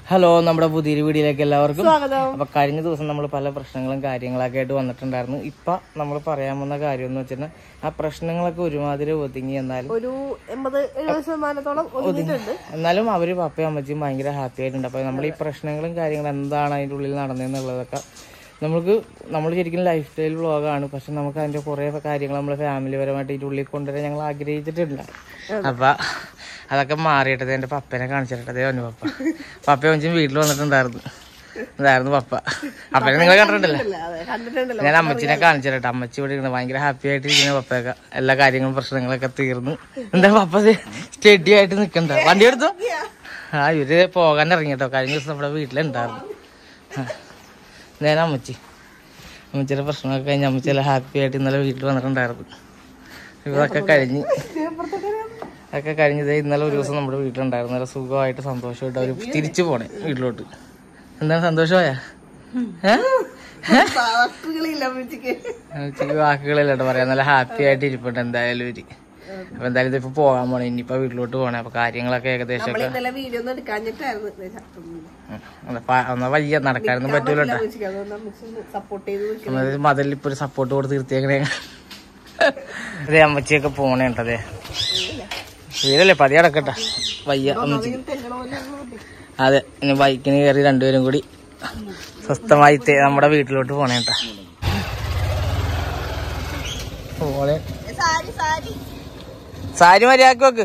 Hello നമ്മുടെ പുതിയൊരു വീഡിയോയിലേക്ക് എല്ലാവർക്കും സ്വാഗതം അപ്പൊ കഴിഞ്ഞ ദിവസം നമ്മൾ പല പ്രശ്നങ്ങളും കാര്യങ്ങളൊക്കെ ആയിട്ട് വന്നിട്ടുണ്ടായിരുന്നു ഇപ്പൊ നമ്മൾ പറയാൻ വന്ന കാര്യം എന്ന് വെച്ചാൽ ആ പ്രശ്നങ്ങളൊക്കെ ഒരുമാതിരി ഒതുങ്ങി എന്നാലും ഒരു എൺപത് എഴുപത് ശതമാനത്തോളം ഒതുങ്ങിയിട്ടുണ്ട് എന്നാലും അവര് പപ്പയും അമ്മച്ചിയും ഭയങ്കര ഹാപ്പി ആയിട്ടുണ്ട് അപ്പൊ നമ്മൾ ഈ പ്രശ്നങ്ങളും കാര്യങ്ങളും എന്താണ് അതിന്റെ ഉള്ളിൽ നടന്നതെന്നുള്ളതൊക്കെ നമുക്ക് നമ്മൾ ശരിക്കും ലൈഫ് സ്റ്റൈൽ വ്ളോഗാണ് പക്ഷെ നമുക്ക് അതിന്റെ കുറെ കാര്യങ്ങൾ നമ്മൾ ഫാമിലി പരമായിട്ട് ഇതിന്റെ ഉള്ളിൽ കൊണ്ടുവരാൻ ഞങ്ങൾ ആഗ്രഹിച്ചിട്ടില്ല അപ്പൊ അതൊക്കെ മാറിയിട്ടത് എന്റെ പപ്പനെ കാണിച്ചിട്ടതേ വന്നു പപ്പ പപ്പ വഞ്ചും വീട്ടിൽ വന്നിട്ടുണ്ടായിരുന്നു ഇതായിരുന്നു പപ്പ അപ്പനെ നിങ്ങൾ കണ്ടിട്ടുണ്ടല്ലോ അല്ല, അതെ കണ്ടിട്ടുണ്ടല്ലോ ഞാൻ അമ്മച്ചിനെ കാണിച്ചിട്ട് അമ്മച്ചി ഇവിടെ ഇരുന്ന് ഭയങ്കര ഹാപ്പി ആയിട്ട് ഇരിക്കുന്ന പപ്പയൊക്കെ എല്ലാ കാര്യങ്ങളും പ്രശ്നങ്ങളൊക്കെ തീർന്നു എന്താ പപ്പ സ്റ്റഡി ആയിട്ട് നിക്കണ്ട വണ്ടി എടുത്തു ആ ഇവര് പോകാൻ ഇറങ്ങി കേട്ടോ കഴിഞ്ഞ ദിവസം നമ്മുടെ വീട്ടിലുണ്ടായിരുന്നു ആ. ഞാൻ അമ്മച്ചി അമ്മച്ചിയുടെ പ്രശ്നമൊക്കെ കഴിഞ്ഞ് അമ്മച്ചി എല്ലാം ഹാപ്പി ആയിട്ട് ഇന്നലെ വീട്ടിൽ വന്നിട്ടുണ്ടായിരുന്നു ഇതൊക്കെ കഴിഞ്ഞ് അതൊക്കെ കഴിഞ്ഞത് ഇന്നലെ ഒരു ദിവസം നമ്മുടെ വീട്ടിലുണ്ടായിരുന്നു നല്ല സുഖമായിട്ട് സന്തോഷമായിട്ട് അവർ തിരിച്ചു പോണേ വീട്ടിലോട്ട് എന്താണ് സന്തോഷമായാ ഏഹ് വാക്കുകളില്ല അമ്മച്ചിക്ക് ഉച്ചക്ക് വാക്കുകളില്ല കേട്ടോ പറയാം നല്ല ഹാപ്പി ആയിട്ട് ഇരിപ്പുണ്ട് എന്തായാലും ഇവര് അപ്പൊ എന്തായാലും ഇതിപ്പോ പോകാൻ പോണേ ഇനിയിപ്പോ വീട്ടിലോട്ട് പോണേ അപ്പൊ കാര്യങ്ങളൊക്കെ ഏകദേശം നമ്മൾ ഇന്നലെ വീഡിയോ ഒന്നും എടുക്കാഞ്ഞിട്ടായിരുന്നു ഒന്ന് വയ്യ നടക്കാനൊന്നും പറ്റൂല കേട്ടോ അമ്മച്ചിക്ക് അതുകൊണ്ട് അമ്മച്ചി സപ്പോർട്ട് ചെയ്ത് നിൽക്കും നമ്മള് മതിലിൽ ഇപ്പൊ ഒരു സപ്പോർട്ട് കൊടുത്ത് തീർത്തിയേക്കണേ അതെ അമ്മച്ചിയൊക്കെ പോണേ കേട്ടതേ വീടല്ലേ പതി അടക്കട്ടെ വയ്യ അമ്മച്ചി തെങ്ങണ പോലെ അങ്ങ് മതി. അതെ ഇനി ബൈക്കിന് കയറി രണ്ടുപേരും കൂടി സ്വസ്ഥമായി തേ- നമ്മുടെ വീട്ടിലോട്ട് പോണേ കേട്ടാ പോണേ സാരി സാരി സാരി മര്യാദക്ക് വെക്ക്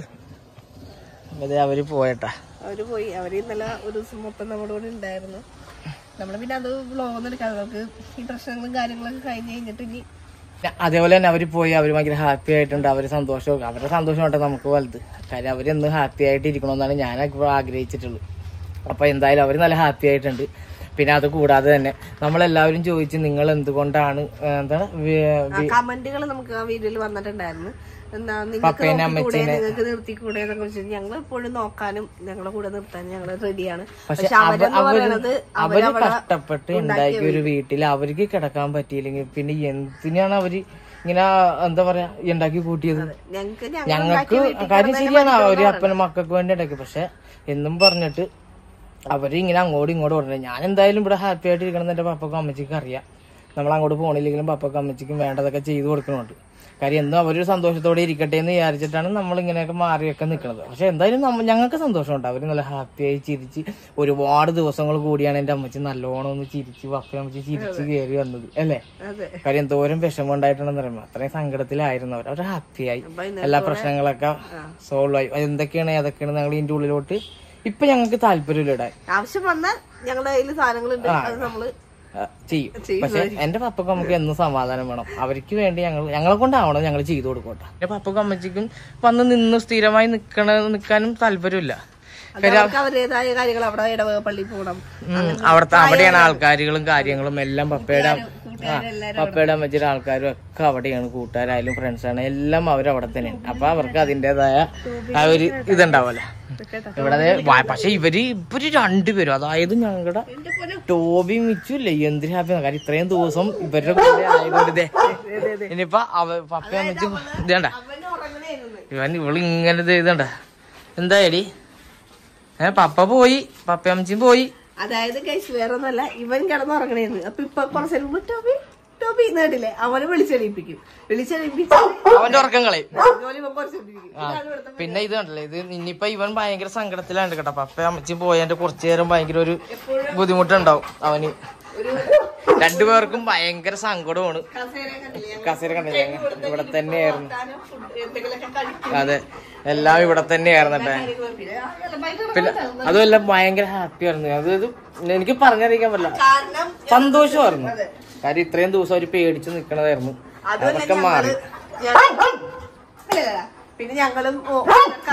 അതെ അവര് പോയട്ടാ അവര് പോയി അവര് ഇന്നലെ ഒരു ദിവസം മൊത്തം നമ്മുടെ കൂടെ ഉണ്ടായിരുന്നു നമ്മള് പിന്നെ അത് വ്ലോഗ് ഒന്നും എടുക്കാതെ നമുക്ക് ഈ പ്രശ്നങ്ങളും കാര്യങ്ങളൊക്കെ കഴിഞ്ഞ് കഴിഞ്ഞിട്ട് ഇനി അതേപോലെ തന്നെ അവര് പോയി അവര് ഭയങ്കര ഹാപ്പി ആയിട്ടുണ്ട് അവര് സന്തോഷം അവരുടെ സന്തോഷം ഉണ്ട് നമുക്ക് വലുത് കാര്യം അവരെന്ന് ഹാപ്പി ആയിട്ട് ഇരിക്കണമെന്നാണ് ഞാൻ ഇപ്പോൾ ആഗ്രഹിച്ചിട്ടുള്ളത് അപ്പൊ എന്തായാലും അവര് നല്ല ഹാപ്പി ആയിട്ടുണ്ട് പിന്നെ അത് കൂടാതെ തന്നെ നമ്മളെല്ലാവരും ചോദിച്ചു നിങ്ങൾ എന്തുകൊണ്ടാണ് ഏ, എന്താണ് വി- കമന്റുകൾ നമുക്ക് ആ വീഡിയോയിൽ വന്നിട്ടുണ്ടായിരുന്നു എന്താ നിങ്ങൾക്ക് പപ്പേനെ നോക്കിക്കൂടെ നിങ്ങൾക്ക് നിർത്തിക്കൂടെ എന്നൊക്കെ വെച്ചിട്ട് ഞങ്ങൾ എപ്പോഴും നോക്കാനും ഞങ്ങളുടെ കൂടെ നിർത്താനും ഞങ്ങൾ റെഡിയാണ് പക്ഷെ പക്ഷെ അവരെന്ന് പറയണത് അവര് കഷ്ടപ്പെട്ട് ഉണ്ടാക്കിയ ഒരു വീട്ടിൽ അവർക്ക് കിടക്കാൻ പറ്റിയില്ലെങ്കിൽ പിന്നെ എന്തിനാണ് അവര് ഇങ്ങനെ എന്താ പറയാ ഉണ്ടാക്കി കൂട്ടിയത് ഞങ്ങൾക്ക് ഞങ്ങൾക്ക് കാര്യം ശരിയാണ് അവര് അപ്പനും മക്കൾക്ക് വേണ്ടി ഉണ്ടാക്കി പക്ഷെ എന്നും പറഞ്ഞിട്ട് അവര് ഇങ്ങനെ അങ്ങോട്ടും ഇങ്ങോട്ടും പറഞ്ഞു ഞാൻ എന്തായാലും ഇവിടെ ഹാപ്പി ആയിട്ട് ഇരിക്കണം എന്ന് എന്റെ പപ്പക്കും അമ്മച്ചിക്കും അറിയാം നമ്മൾ അങ്ങോട്ട് പോണില്ലെങ്കിലും പപ്പക്കും അമ്മച്ചിക്കും വേണ്ടതൊക്കെ ചെയ്തു കൊടുക്കുന്നുണ്ട് കാര്യം എന്നും അവരൊരു സന്തോഷത്തോടെ ഇരിക്കട്ടെ എന്ന് വിചാരിച്ചിട്ടാണ് നമ്മൾ ഇങ്ങനെയൊക്കെ മാറിയൊക്കെ നിൽക്കുന്നത് പക്ഷെ എന്തായാലും നമ്മ- ഞങ്ങൾക്ക് സന്തോഷമുണ്ട് അവര് നല്ല ഹാപ്പിയായി ചിരിച്ച് ഒരുപാട് ദിവസങ്ങൾ കൂടിയാണ് എന്റെ അമ്മച്ചി നല്ലോണം ഒന്ന് ചിരിച്ച് പപ്പ അമ്മച്ചി ചിരിച്ച് കയറി വന്നത് അല്ലേ അതെ കാര്യം എന്തോരം വിഷമം ഉണ്ടായിട്ടുണ്ടെന്ന് പറയുമ്പോൾ അത്രയും സങ്കടത്തിലായിരുന്നു അവർ അവർ ഹാപ്പിയായി അപ്പൊ ഇന്നലെ എല്ലാ പ്രശ്നങ്ങളൊക്കെ സോൾവ് ആയി അത് എന്തൊക്കെയാണ് ഏതൊക്കെയാണ് ഞങ്ങൾ ഇതിന്റെ ഉള്ളിലോട്ട് ഇപ്പൊ ഞങ്ങൾക്ക് താല്പര്യമില്ല ഇടാൻ ആവശ്യം വന്നാൽ ഞങ്ങളുടെ കയ്യിൽ സാധനങ്ങളുണ്ട് അത് നമ്മള് ആ, ചെയ്യും പക്ഷെ എന്റെ പപ്പക്കും നമുക്ക് എന്നും സമാധാനം വേണം അവർക്ക് വേണ്ടി ഞങ്ങൾ ഞങ്ങളെ കൊണ്ടാവണം ഞങ്ങൾ ചെയ്തു കൊടുക്കട്ടെ എന്റെ പപ്പക്കും അമ്മച്ചിക്കും വന്ന് നിന്ന് സ്ഥിരമായി നിക്കണ നിക്കാനും താല്പര്യമില്ല അത് അവർക്ക് അവരുടേതായ കാര്യങ്ങൾ അവിടെ ഇടവക പള്ളി പോകണം ഉം, അവിടുത്തെ അവിടെയാണ് ആൾക്കാരുകളും കാര്യങ്ങളും എല്ലാം പപ്പയുടെ ആ, പപ്പയുടെ അമ്മച്ചിയുടെ ആൾക്കാരും ഒക്കെ അവിടെയാണ് കൂട്ടുകാരായാലും ഫ്രണ്ട്സാണ് എല്ലാം അവരവിടെ തന്നെയാണ് അപ്പൊ അവർക്ക് അതിന്റേതായ ആ ഒരു ഇതുണ്ടാവല്ലോ ഇവിടെ ദേ വ- പക്ഷെ ഇവര് ഇവര് രണ്ടുപേരും അതായത് ഞങ്ങളുടെ ടോബി മിച്ചു ഇല്ലേ എന്തിനു ഹാപ്പി കാര്യം ഇത്രയും ദിവസം ഇവരുടെ കൂടെ ആയതുകൊണ്ട് ദേ ഇനിയിപ്പൊ അവ പപ്പ അമ്മച്ചു ഇതേണ്ട അവന് ഉറങ്ങണേയിരുന്നു ഇവൻ ഇവള് ഇങ്ങനെ ചെയ്തണ്ട എന്തായാലും ഏ പപ്പ പോയി പപ്പ അമ്മച്ചിയും പോയി അതായത് കഴിച്ച് വേറെ ഒന്നല്ല ഇവൻ കിടന്നുറങ്ങണേന്ന് അപ്പൊ ഇപ്പൊ കുറച്ച് നേരം മുമ്പ് ടോബി ടോബി നേടില്ലേ അവനെ വിളിച്ചെണീപ്പിക്കും വിളിച്ചെണീപ്പിച്ച് അവന്റെ ഉറക്കം കളയും ജോലി ഇവൻ കുറച്ച് പിടിക്കും. ഇതാണ് ഇവിടുത്തെ പിന്നെ ഇത് കണ്ടല്ലേ ഇത് ഇനിയിപ്പൊ ഇവൻ ഭയങ്കര സങ്കടത്തിലാണ് കേട്ടോ പപ്പ അമ്മച്ചി പോയതിന്റെ കുറച്ചു നേരം ഭയങ്കര ഒരു ബുദ്ധിമുട്ടുണ്ടാവും അവന് രണ്ടുപേർക്കും ഭയങ്കര സങ്കടമാണ് കസേര കണ്ടില്ലേ? കസേര കണ്ടില്ലേ ഇവിടെ തന്നെയായിരുന്നു താനും ഫുഡ് എന്തെങ്കിലുമൊക്കെ കഴിക്കും. അതെ എല്ലാം ഇവിടെ തന്നെയായിരുന്നു കേട്ടോ പിന്നെ ആ ഭയങ്കര പിന്നെ അതുമല്ല ഭയങ്കര ഹാപ്പി ആയിരുന്നു അതായത് എനിക്ക് പറഞ്ഞറിയിക്കാൻ പറ്റില്ല കാരണം സന്തോഷമായിരുന്നു കാര്യം ഇത്രയും ദിവസം അവര് പേടിച്ച് നിക്കണതായിരുന്നു അതുമല്ല അതൊക്കെ മാറി ഞങ്ങള് അല്ലല്ല, പിന്നെ ഞങ്ങളും ഓ-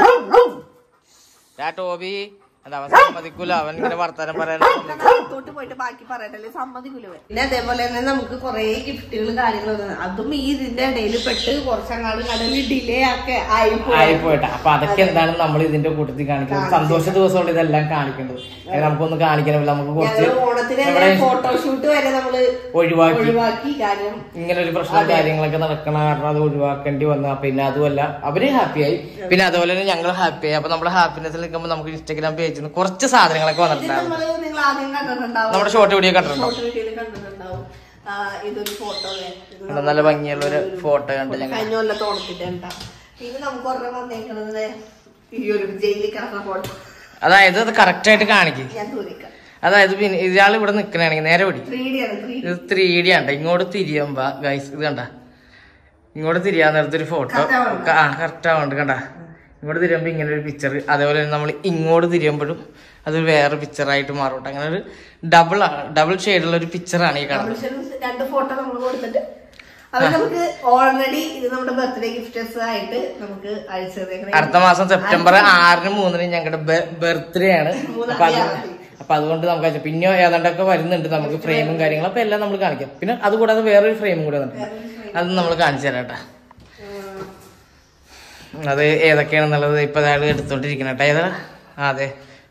ആ ടോബി അത് അവൻ സമ്മതിക്കൂല അവൻ ഇങ്ങനെ വർത്താനം പറയാൻ ത്തോട്ട് പോയിട്ട് ബാക്കി പറയട്ടല്ലേ സമ്മതിക്കൂല ഇവൻ. പിന്നെ അതേപോലെ തന്നെ നമുക്ക് കുറെ ഗിഫ്റ്റുകളും കാര്യങ്ങളും വന്നു. അതും ഈ ഇതിന്റെ ഇടയിൽ പെട്ട് കുറച്ചങ്ങാട് കടലിൽ ഡിലേ ഒക്കെ ആയിപ്പോയി ആയിപ്പോട്ടെ അപ്പൊ അതൊക്കെ എന്താണ് നമ്മൾ ഇതിന്റെ കൂട്ടത്തിൽ കാണിക്കുന്നത് സന്തോഷ ദിവസമുള്ള ഇതെല്ലാം കാണിക്കേണ്ടത് അത് നമുക്കൊന്നും കാണിക്കാനില്ല നമുക്ക് കുറച്ച് ഞങ്ങള് ഓണത്തിന് ഫോട്ടോഷൂട്ട് വരെ നമ്മള് ഒഴിവാക്കി ഒഴിവാക്കി കാര്യം ഇങ്ങനെ ഒരു പ്രശ്നം കാര്യങ്ങളൊക്കെ നടക്കണ കാരണം അത് ഒഴിവാക്കേണ്ടി വന്നു പിന്നെ അതുമല്ല അവര് ഹാപ്പിയായി പിന്നെ അതുപോലെ തന്നെ ഞങ്ങൾ ഹാപ്പിയായി അപ്പൊ നമ്മുടെ ഹാപ്പിനെസ്സിൽ നിൽക്കുമ്പോൾ നമുക്ക് ഇൻസ്റ്റാഗ്രാം പേജ് മേടിച്ചിട്ടുണ്ട് കുറച്ച് സാധനങ്ങളൊക്കെ ഇത് വന്നിട്ടുണ്ടായിരുന്നു നമ്മള് നിങ്ങൾ ആദ്യം കണ്ടിട്ടുണ്ടാവും നമ്മുടെ ഷോർട്ട് വീഡിയോ കണ്ടിട്ടുണ്ടോ ഫോട്ടോ വീഡിയോയിൽ കണ്ടിട്ടുണ്ടാവും ആ, ഇതൊരു ഫോട്ടോ ഇവിടെ നല്ല ഭംഗിയുള്ള ഒരു ഫോട്ടോ കണ്ട് ഞങ്ങൾ കഴിഞ്ഞ കൊല്ലത്തെ ഓണത്തിന്റെ ഉണ്ടാ ഇത് നമുക്ക് ഒരെണ്ണം വന്നേക്കുന്നത് ഈ ഒരു ജയിലിൽ കിടക്കുന്ന ഫോട്ടോ അതായത് അത് കറക്റ്റ് ആയിട്ട് കാണിക്കും ഞാൻ തൂരിക്കാം അതായത് പിന്നെ ഇയാൾ ഇവിടെ നിക്കണെങ്കിൽ നേരെ പിടി ത്രീ ഡി ആണ് ത്രീ ഇത് ത്രീ ഡി ആണ് ഇങ്ങോട്ട് തിരിയുമ്പോ ഗൈസ് ഇത് കണ്ട ഇങ്ങോട്ട് തിരിയാൻ നേരത്തെ ഒരു ഫോട്ടോ Correct ആവുന്നുണ്ടോ? ആ കറക്റ്റ് ആവുന്നുണ്ട് കണ്ട ഇങ്ങോട്ട് തിരിയുമ്പോ ഇങ്ങനെ ഒരു പിക്ചർ അതേപോലെ തന്നെ നമ്മൾ ഇങ്ങോട്ട് തിരിയുമ്പോഴും അത് വേറെ പിക്ചറായിട്ട് മാറും കേട്ടോ. അങ്ങനെ ഒരു ഡബിൾ ഡബിൾ ഷെയ്ഡുള്ള ഒരു പിക്ചറാണ് ഈ കാണുന്നത് കമ്മീഷൻസ് രണ്ട് ഫോട്ടോ നമ്മൾ കൊടുത്തിട്ട് അത് നമുക്ക് ഓൾറെഡി ഇത് നമ്മുടെ ബർത്ത്ഡേ ഗിഫ്റ്റേഴ്സ് ആയിട്ട് നമുക്ക് അയച്ചു തന്നേക്കണേ. അടുത്ത മാസം സെപ്റ്റംബർ ആറിന് മൂന്നിന് ഞങ്ങളുടെ ബർത്ത്ഡേ ആണ് മൂന്നാം അപ്പൊ അത് തീയതി. അപ്പൊ അതുകൊണ്ട് നമുക്ക് അയച്ചു പിന്നെ ഏതാണ്ടൊക്കെ വരുന്നുണ്ട് നമുക്ക് ഫ്രെയിമും കാര്യങ്ങളും അപ്പൊ എല്ലാം നമ്മൾ കാണിക്കാം പിന്നെ അതുകൂടാതെ വേറൊരു ഫ്രെയിമും കൂടെ വന്നിട്ടുണ്ട് അത് നമ്മൾ കാണിച്ചു തരാം കേട്ടാ ഉം. അത് ഏതൊക്കെയാണെന്നുള്ളത് ഇപ്പൊ അയാൾ എടുത്തോണ്ടിരിക്കണം കേട്ടോ ഏതാ ആ, അതെ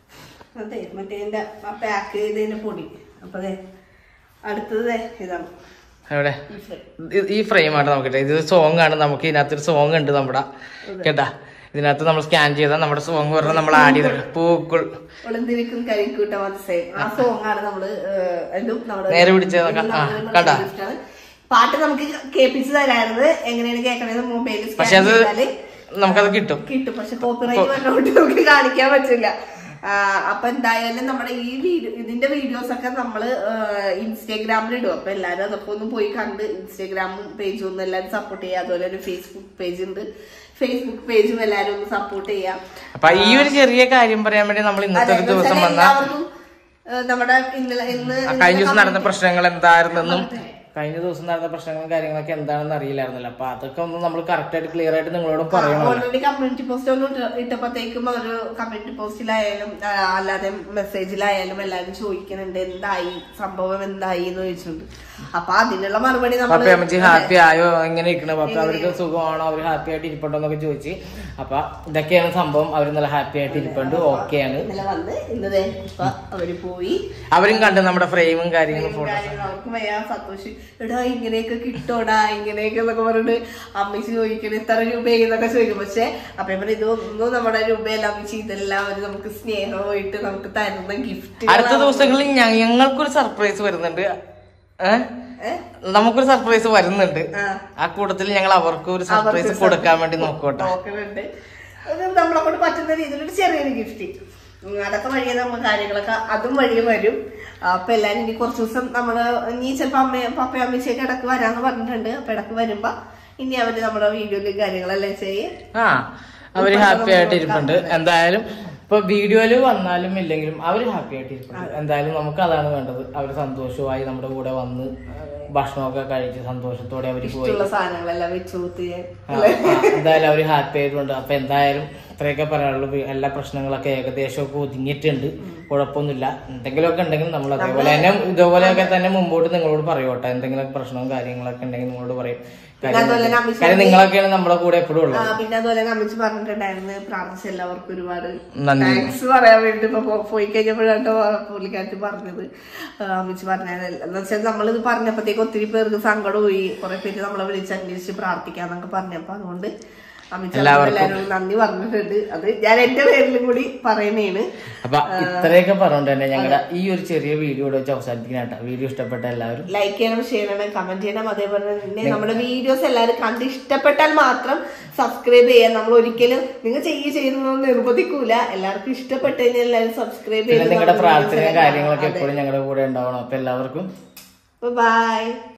അതെ മറ്റേ ഇതിന്റെ ആ പാക്ക് ചെയ്തതിന്റെ പൊടി അപ്പൊ അതെ അടുത്തത് ദേ ഇതാണ് എവിടെ ഈ ഫ്രെയിം ഇത് ഈ ഫ്രെയിം ആണ് നമുക്ക് കിട്ടുക. ഇത് സോങ് ആണ് നമുക്ക് ഇതിനകത്തൊരു സോങ് ഉണ്ട് നമ്മുടെ കേട്ടാ ഇതിനകത്ത് നമ്മൾ സ്കാൻ ചെയ്താൽ നമ്മുടെ സോങ് പറഞ്ഞാൽ നമ്മൾ ആഡ് ചെയ്തിട്ട് പൂക്കൾ ഒളിന്തിരിക്കും കരിക്കൂട്ട മനസ്സേ ആ സോങ് ആണ് നമ്മള് ഏഹ്, എന്തും നമ്മുടെ നേരെ പിടിച്ചത് ഇത് ആ, നമ്മുടെ കണ്ടാ? gift ആണ്. പാട്ട് നമുക്ക് കേൾപ്പിച്ച് തരാറുണ്ട് എങ്ങനെയാണ് കേൾക്കണത് മൊബൈലിൽ പക്ഷെ അത് നമുക്കത് കിട്ടും കിട്ടും പക്ഷെ കോപ്പിറൈറ്റ് വന്നോണ്ട് നമുക്ക് കാണിക്കാൻ പറ്റില്ല ആ, അപ്പൊ എന്തായാലും നമ്മുടെ ഈ വീഡിയോ ഇതിന്റെ വീഡിയോസ് ഒക്കെ നമ്മള് ഇൻസ്റ്റാഗ്രാമിൽ ഇടും അപ്പൊ എല്ലാരും അതൊക്കെ ഒന്ന് പോയി കണ്ട് ഇൻസ്റ്റാഗ്രാമും പേജും ഒന്ന് എല്ലാരും സപ്പോർട്ട് ചെയ്യുക അതുപോലെ ഒരു ഫേസ്ബുക്ക് പേജ് ഉണ്ട് ഫേസ്ബുക്ക് പേജും എല്ലാരും ഒന്ന് സപ്പോർട്ട് ചെയ്യാം അപ്പൊ ഈ ഒരു ചെറിയ കാര്യം പറയാൻ വേണ്ടി നമ്മൾ ഇന്നത്തെ ഒരു അതെ, ദിവസം എന്ന് വന്ന വെച്ചാല് എല്ലാവർക്കും, ഏഹ്, നമ്മുടെ ഇന്നലെ ഇന്ന് ആ, കഴിഞ്ഞ ദിവസം നടന്ന പ്രശ്നങ്ങൾ എന്തായിരുന്നെന്നും കഴിഞ്ഞ ദിവസം നടന്ന പ്രശ്നങ്ങളും കാര്യങ്ങളൊക്കെ എന്താണെന്ന് അറിയില്ലായിരുന്നല്ലോ അപ്പൊ അതൊക്കെ ഒന്ന് നമ്മൾ കറക്റ്റ് ആയിട്ട് ക്ലിയർ ആയിട്ട് നിങ്ങളോട് പറയണമല്ലോ ഓൾറെഡി കമ്മ്യൂണിറ്റി പോസ്റ്റ് ഒന്നും ഇട്ട- ഇട്ടപ്പോഴത്തേക്കും ഒരു കമ്മ്യൂണിറ്റി പോസ്റ്റിലായാലും ആ, അല്ലാതെ മെസ്സേജിലായാലും എല്ലാരും ചോദിക്കുന്നുണ്ട് എന്തായി സംഭവം എന്തായി എന്ന് ചോദിച്ചിട്ടുണ്ട് അപ്പൊ അതിനുള്ള മറുപടി പപ്പ നമ്മൾ അമ്മച്ചി ഹാപ്പി ആയോ എങ്ങനെ ഇരിക്കണ പപ്പ അവർക്ക് സുഖമാണോ അവർ ഹാപ്പി ആയിട്ട് ഇരിപ്പുണ്ടോ എന്നൊക്കെ ചോദിച്ച് അപ്പൊ ഇതൊക്കെയാണ് സംഭവം അവർ നല്ല ഹാപ്പി ആയിട്ട് ഇരിപ്പുണ്ട് ഓക്കെയാണ് ഇന്നലെ വന്ന് ഇന്ന് ദേ ഇപ്പൊ അവര് പോയി അവരും കണ്ട് നമ്മുടെ ഫ്രെയിമും കാര്യങ്ങളും ഫോട്ടോ കാര്യങ്ങൾ അവർക്ക് ഭയങ്കര സന്തോഷം എടാ ഇങ്ങനെയൊക്കെ കിട്ടോടാ ഇങ്ങനെയൊക്കെ എന്നൊക്കെ പറഞ്ഞിട്ട് അമ്മച്ചി ചോദിക്കണം ഇത്ര രൂപയെന്നൊക്കെ ചോദിക്കും പക്ഷെ അപ്പൊ ഇവർ ഇതൊന്നും നമ്മുടെ രൂപയല്ല അമ്മച്ചി ഇതെല്ലാം അവര് നമുക്ക് സ്നേഹമായിട്ട് നമുക്ക് തരുന്ന ഗിഫ്റ്റ് അടുത്ത ദിവസങ്ങളിൽ ഞ- ഞങ്ങൾക്കൊരു സർപ്രൈസ് വരുന്നുണ്ട് ഏഹ് നമുക്കൊരു സർപ്രൈസ് വരുന്നുണ്ട് ആ. ആ കൂട്ടത്തിൽ ഞങ്ങൾ അവർക്ക് ഒരു സർപ്രൈസ് കൊടുക്കാൻ വേണ്ടി നോക്കോട്ടെ നോക്കുന്നുണ്ട് അത് നമ്മളെ കൊണ്ട് പറ്റുന്ന രീതിയിൽ ഒരു ചെറിയൊരു ഗിഫ്റ്റ് അതൊക്കെ വഴിയെ നമ്മൾ കാര്യങ്ങളൊക്കെ അതും വഴിയെ വരും അപ്പൊ എല്ലാരും ഇനി കുറച്ച് ദിവസം നമ്മള് ഇനി ചിലപ്പോ അമ്മ പപ്പയും അമ്മച്ചയൊക്കെ ഇടക്ക് വരാന്ന് പറഞ്ഞിട്ടുണ്ട് അപ്പൊ ഇടക്ക് വരുമ്പോ ഇനി അവര് നമ്മുടെ വീഡിയോയിലും കാര്യങ്ങളെല്ലാം ചെയ്യും ആ അവര് ഹാപ്പി ആയിട്ട് ഇരിപ്പുണ്ട് എന്തായാലും ഇപ്പൊ വീഡിയോയില് വന്നാലും ഇല്ലെങ്കിലും അവര് ഹാപ്പി ആയിട്ട് ഇരിപ്പുണ്ട് എന്തായാലും നമുക്ക് അതാണ് വേണ്ടത് അവര് സന്തോഷമായി നമ്മുടെ കൂടെ വന്ന് ഭക്ഷണമൊക്കെ കഴിച്ച് സന്തോഷത്തോടെ അവര് പോയി ഇഷ്ടമുള്ള സാധനങ്ങളെല്ലാം വെച്ച് കൂത്തി ആ, ആ, എന്തായാലും അവര് ഹാപ്പി ആയിട്ടുണ്ട് അപ്പൊ എന്തായാലും ഇത്രയൊക്കെ പറയാനുള്ളൂ വി- എല്ലാ പ്രശ്നങ്ങളൊക്കെ ഏകദേശം ഒക്കെ ഒതുങ്ങിയിട്ടുണ്ട് കുഴപ്പമൊന്നുമില്ല എന്തെങ്കിലുമൊക്കെ ഉണ്ടെങ്കിൽ നമ്മൾ അതേപോലെ തന്നെ ഇതേപോലെയൊക്കെ തന്നെ മുമ്പോട്ട് നിങ്ങളോട് പറയോട്ടെ എന്തെങ്കിലും പ്രശ്നവും കാര്യങ്ങളൊക്കെ ഉണ്ടെങ്കിൽ നിങ്ങളോട് പറയും കാര്യം അതുപോലെ തന്നെ അമ്മച്ചി കാര്യം നിങ്ങളൊക്കെയാണ് നമ്മുടെ കൂടെ എപ്പോഴും ഉള്ളത് ആ, പിന്നെ അതുപോലെ അമ്മച്ചി പറഞ്ഞിട്ടുണ്ടായിരുന്നു പ്രാർത്ഥിച്ച എല്ലാവർക്കും ഒരുപാട് നന്ദി താങ്ക്സ് പറയാൻ വേണ്ടി ഇപ്പൊ പോ- പോയി കഴിഞ്ഞപ്പോഴാണ് പുള്ളിക്കാരത്തി പറഞ്ഞത് ആ, അമ്മച്ചി പറഞ്ഞത് എന്ന് വെച്ചാൽ നമ്മളിത് പറഞ്ഞപ്പോഴത്തേക്ക് ഒത്തിരി പേർക്ക് സങ്കടം പോയി കുറെ പേര് നമ്മളെ വിളിച്ച് അന്വേഷിച്ച് പ്രാർത്ഥിക്കാന്നൊക്കെ പറഞ്ഞപ്പോ അതുകൊണ്ട് അമ്മച്ചി എല്ലാവരും നന്ദി പറഞ്ഞിട്ടുണ്ട് അത് ഞാൻ എന്റെ പേരിലും കൂടി പറയുന്നതാണ് അപ്പൊ ഇത്രയൊക്കെ പറഞ്ഞുകൊണ്ട് തന്നെ ഞങ്ങളുടെ ഈ ഒരു ചെറിയ വീഡിയോ ഇവിടെ വെച്ച് അവസാനിപ്പിക്കാനാട്ടോ വീഡിയോ ഇഷ്ടപ്പെട്ട എല്ലാവരും ലൈക്ക് ചെയ്യണം ഷെയർ ചെയ്യണം കമന്റ് ചെയ്യണം അതേപോലെ തന്നെ നമ്മുടെ വീഡിയോസ് എല്ലാവരും കണ്ട് ഇഷ്ടപ്പെട്ടാൽ മാത്രം സബ്സ്ക്രൈബ് ചെയ്യാം നമ്മൾ ഒരിക്കലും നിങ്ങൾ ചെയ്യ ചെയ്യുന്നതൊന്നും നിർബന്ധിക്കൂല എല്ലാവർക്കും ഇഷ്ടപ്പെട്ട് കഴിഞ്ഞാൽ എല്ലാവരും സബ്സ്ക്രൈബ് പിന്നെ ചെയ്ത് നിങ്ങളുടെ പ്രാർത്ഥനയും കാര്യങ്ങളൊക്കെ എപ്പോഴും ഞങ്ങളുടെ കൂടെ ഉണ്ടാവണം അപ്പൊ എല്ലാവർക്കും ബൈ